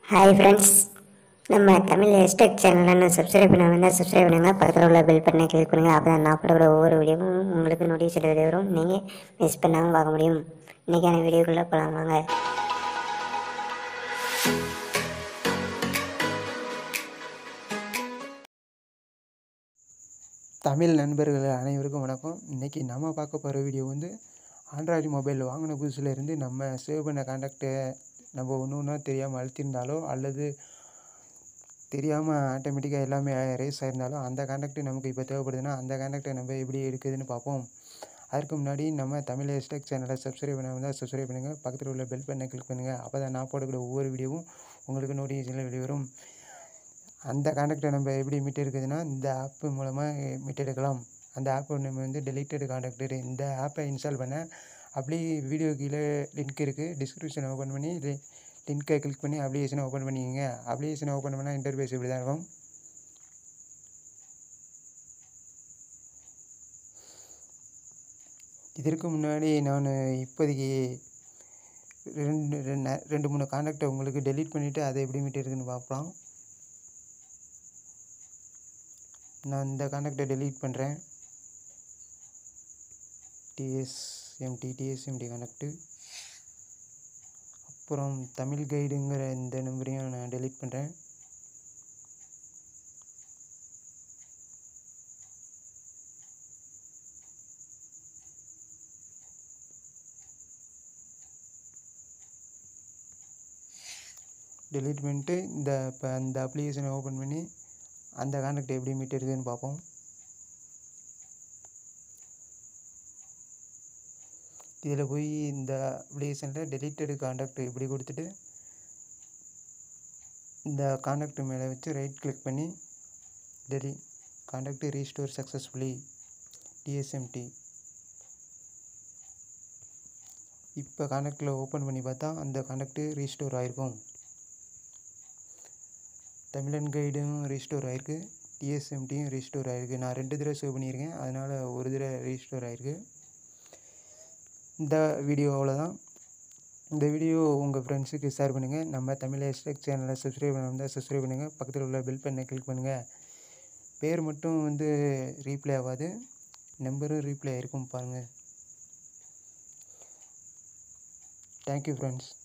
hi friends நம்ம Tamil hashtag சேனலில் subscribe பண்ண வேண்டாம் சப்ஸ்கிரைப் பண்ணுங்க பக்கத்தில் உள்ள பெல் பட்டனை கிளிக் பண்ணுங்கள் அப்போ தான் நான் போட ஒவ்வொரு வீடியோவும் உங்களுக்கு நோட்டிஃபிகேஷன் வீடியோ வரும் நீங்கள் மிஸ் பண்ணாமல் பார்க்க முடியும் இன்றைக்கான வீடியோக்குள்ளே போகலாம் வாங்க தமிழ் நண்பர்கள் அனைவருக்கும் வணக்கம் இன்றைக்கி நம்ம பார்க்க போகிற வீடியோ வந்து ஆண்ட்ராய்டு மொபைல் வாங்கின புதுசுலேருந்து நம்ம சேவ் பண்ண காண்டாக்டை நம்ம ஒன்று ஒன்றா தெரியாமல் அழுத்திருந்தாலோ அல்லது தெரியாமல் ஆட்டோமேட்டிக்காக எல்லாமே ரேஸ் ஆயிருந்தாலும் அந்த காண்டாக்ட் நமக்கு இப்போ தேவைப்படுதுன்னா அந்த காண்டாக்டை நம்ம எப்படி எடுக்குதுன்னு பார்ப்போம் அதற்கு முன்னாடி நம்ம தமிழ் ஹேஷ்டேக் சேனலை சப்ஸ்கிரைப் பண்ணாமல் தான் சப்ஸ்கிரைப் பண்ணுங்கள் பக்கத்தில் உள்ள பெல் பட்டனை கிளிக் பண்ணுங்கள் அப்போ தான் நான் போடக்கூடிய ஒவ்வொரு வீடியோவும் உங்களுக்கு நோட்டிஃபிகேஷனில் வெளிவரும் அந்த காண்டாக்டை நம்ம எப்படி மீட்டெடுக்குதுன்னா இந்த ஆப் மூலமாக மீட்டெடுக்கலாம் அந்த ஆப் நம்ம வந்து டெலிட்டட் காண்டாக்டர் இந்த ஆப்பை இன்ஸ்டால் பண்ண அப்படியே வீடியோ கீழே லிங்க் இருக்குது டிஸ்கிரிப்ஷன் ஓப்பன் பண்ணி லிங்க்கை கிளிக் பண்ணி அப்ளிகேஷனை ஓப்பன் பண்ணிக்கோங்க அப்ளிகேஷனை ஓப்பன் பண்ணால் இன்டர்ஃபேஸ் இப்படி தான் இருக்கும் இதற்கு முன்னாடி நான் இப்போதைக்கு ரெண்டு ரெண்டு ரெண்டு மூணு காண்டாக்டை உங்களுக்கு டெலீட் பண்ணிவிட்டு அதை எப்படி மீட்டெடுக்குன்னு பார்க்கலாம் நான் இந்த காண்டாக்டை டெலீட் பண்ணுறேன் டிஎஸ்எம்டி டிஎஸ்எம்டி கனெக்டு அப்புறம் தமிழ் கைடுங்கிற இந்த நம்பரையும் நான் டெலீட் பண்ணுறேன் டெலீட் பண்ணிட்டு இந்த இப்போ அந்த அப்ளிகேஷனை ஓப்பன் பண்ணி அந்த காண்டாக்ட் எப்படி மீட் எடுக்குதுன்னு பார்ப்போம் இதில் போய் இந்த அப்ளிகேஷனில் டெலிட்டடு காண்டாக்ட் இப்படி கொடுத்துட்டு இந்த காண்டாக்ட் மேலே வச்சு ரைட் கிளிக் பண்ணி delete contact restore successfully TSMT இப்போ காண்டாக்டில் ஓப்பன் பண்ணி பார்த்தா அந்த காண்டாக்ட் ரீஸ்டோர் ஆகிருக்கும் தமிழன் கைடும் ரீஸ்டோர் ஆகிருக்கு டிஎஸ்எம்டியும் ரீஸ்டோர் ஆகிருக்கு நான் ரெண்டு தடவை சேவ் பண்ணியிருக்கேன் அதனால் ஒரு தடவை ரீஸ்டோர் ஆகிருக்கு இந்த வீடியோ அவ்வளோதான் இந்த வீடியோ உங்கள் ஃப்ரெண்ட்ஸுக்கு ஷேர் பண்ணுங்கள் நம்ம தமிழ் ஹேஷ்டேக் சேனலை சப்ஸ்கிரைப் பண்ண வந்தால் சப்ஸ்கிரைப் பண்ணுங்கள் பக்கத்தில் உள்ள பெல் பண்ணை கிளிக் பண்ணுங்கள் பேர் மட்டும் வந்து ரீப்ளே ஆகாது நம்பரும் ரீப்ளே ஆகிருக்கும் பாருங்கள் தேங்க்யூ ஃப்ரெண்ட்ஸ்